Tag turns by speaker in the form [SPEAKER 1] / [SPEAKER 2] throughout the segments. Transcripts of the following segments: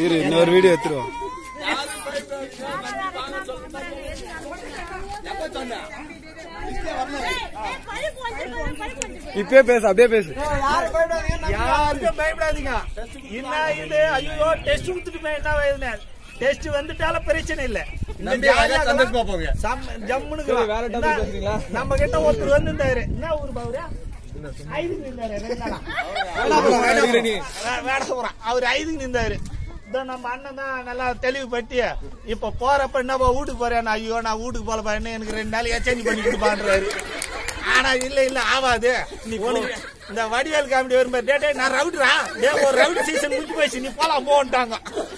[SPEAKER 1] இரு இன்னொரு வீடியோ எடுத்துருவோம் இப்பயே பேசு அப்படியே பேசு
[SPEAKER 2] யாருக்கும் பயப்படாதீங்க என்ன இது ஐயோ டெஸ்ட் கொடுத்துட்டுமே என்ன வயதுல டெஸ்ட் வந்துட்டால பிரச்சனை இல்ல இந்த ஜாலியா இருக்கலாம். செம்ம ஜம்முன்னு இருக்கலாம். என்ன, நம்ம கிட்ட ஒருத்தர் வந்திருந்தாரு என்ன ஊர் பாவுரா ஐதுக்கு நின்றாரு ரெண்டு நாளா. வே- வேடசபுரம் அவர் ஐதுக்கு நின்றாரு இதோ நம்ம அண்ணன் தான் நல்லா தெளிவுபட்டு இப்ப போறப்ப என்னப்பா வீட்டுக்கு போறேன் ஐயோ நான் வீட்டுக்கு போல என்ன எனக்கு ரெண்டு நாள் எக்ஸ்சேஞ்ச் பண்ணி கொடுப்பான்றாரு ஆனா இல்ல இல்ல ஆவாது உனக்கு இந்த வடிவேல் காமெடி வரும்போது டே டேய், நான் ரவுட்ரா டே ஒரு ரவுட் சீசன் முடிஞ்சு போயிடுச்சு நீ போலாம் போன்ட்டாங்க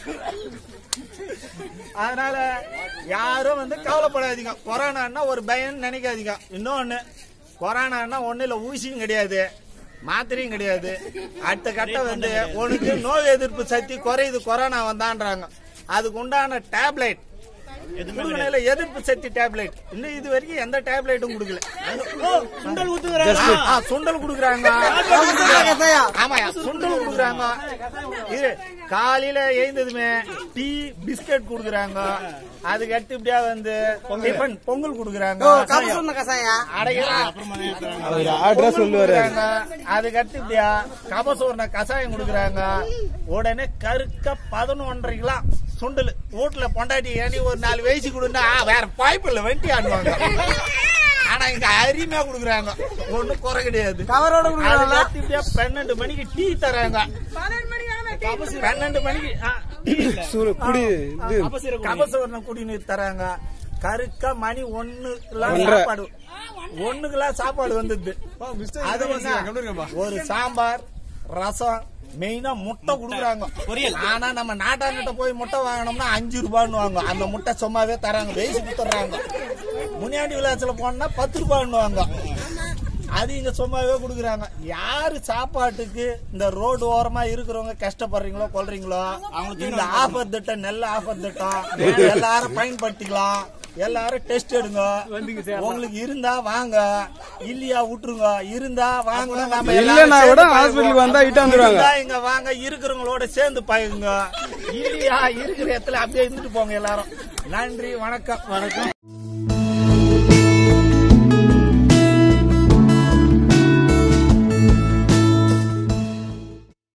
[SPEAKER 2] அதனால யாரும் வந்து கவலைப்படாதீங்க கொரோனான்னா ஒரு பயம் நினைக்காதீங்க இன்னொன்னு கொரோனான்னா ஒண்ணு இல்ல ஊசியும் கிடையாது மாத்திரையும் கிடையாது அடுத்த கட்டம் வந்து உனக்கு நோய் எதிர்ப்பு சக்தி குறையுது கொரோனா வந்தான்றாங்க அதுக்கு உண்டான டேப்லெட் குடுக்கல எதிர்ப்பு சக்தி டேப்லெட் இன்னும் இது வரைக்கும் எந்த டேப்லெட்டும் கொடுக்கல சுண்டல் ஊத்துறாங்க சுண்டல் குடுக்குறாங்க ஆமாயா சுண்டல் குடுக்குறாங்க இது காலையில எழுந்ததுமே டீ பிஸ்கட் குடுக்குறாங்க அதுக்கு அடுத்து இப்படியா வந்து டிஃபன் பொங்கல் குடுக்குறாங்க
[SPEAKER 1] அவர் ஆர்டரா சொல்லுவாரு
[SPEAKER 2] அதுக்கு அடுத்து இப்படியா கபசூர்ண கசாயம் குடுக்குறாங்க உடனே கருக்க பதினொன்றரை கிலோ சுண்டல் வீட்டுல பொண்டாட்டி ஏண்டி ஒரு நாலு வயசு கொடுன்னா வேற பாய்ப்பு இல்ல வெட்டி ஆடுவாங்க ஆனா இங்க அருமையா குடுக்குறாங்க ஒண்ணும் குறை கிடையாது அதுக்கு அடுத்து இப்படியா பன்னெண்டு மணிக்கு டீ தராங்க பன்னெண்டு மணிக்கு ஆ,
[SPEAKER 1] சூடு குடி இது
[SPEAKER 2] கபசவரணம் குடிநீர் தராங்க கருக்க மணி ஒண்ணுலாம்
[SPEAKER 1] ஒன்றரை.
[SPEAKER 2] சாப்பாடு ஒண்ணுக்கெல்லாம் சாப்பாடு வந்தது அது என்ன? ஒரு சாம்பார் ரசம் மெயினா முட்டை குடுக்குறாங்க ஆனா நம்ம நாட்டாங்கிட்ட போய் முட்டை வாங்கினோம்னா அஞ்சு ரூபான்னு வாங்க அந்த முட்டை சும்மாவே தராங்க வெயிச்சு குத்துறாங்க முனியாண்டி விளையாட்டுல போனா பத்து ரூபான்னு வாங்க அது இங்க சும்மாவே குடுக்குறாங்க யாரு சாப்பாட்டுக்கு இந்த ரோடு ஓரமா இருக்கிறவங்க கஷ்டப்படுறீங்களோ கொள்றீங்களோ இந்த ஆஃபர் திட்டம் நல்ல ஆஃபர் திட்டம் எல்லாரும் பயன்படுத்திக்கலாம் எல்லாரும் டெஸ்ட் எடுங்க உங்களுக்கு இருந்தா வாங்க இல்லையா விட்டுருங்க இருந்தா வாங்க நம்ம எல்லாரும்
[SPEAKER 1] இல்லைன்னா கூட
[SPEAKER 2] சேர்ந்து
[SPEAKER 1] ஹாஸ்பிட்டலுக்கு வந்தா இட்டு வந்துருவாங்க.
[SPEAKER 2] இருந்தா இங்க வாங்க இருக்கிறவங்களோட சேர்ந்து பழகுங்க இல்லையா இருக்கிற இடத்துல அப்படியே இருந்துட்டு போங்க எல்லாரும் நன்றி வணக்கம் வணக்கம்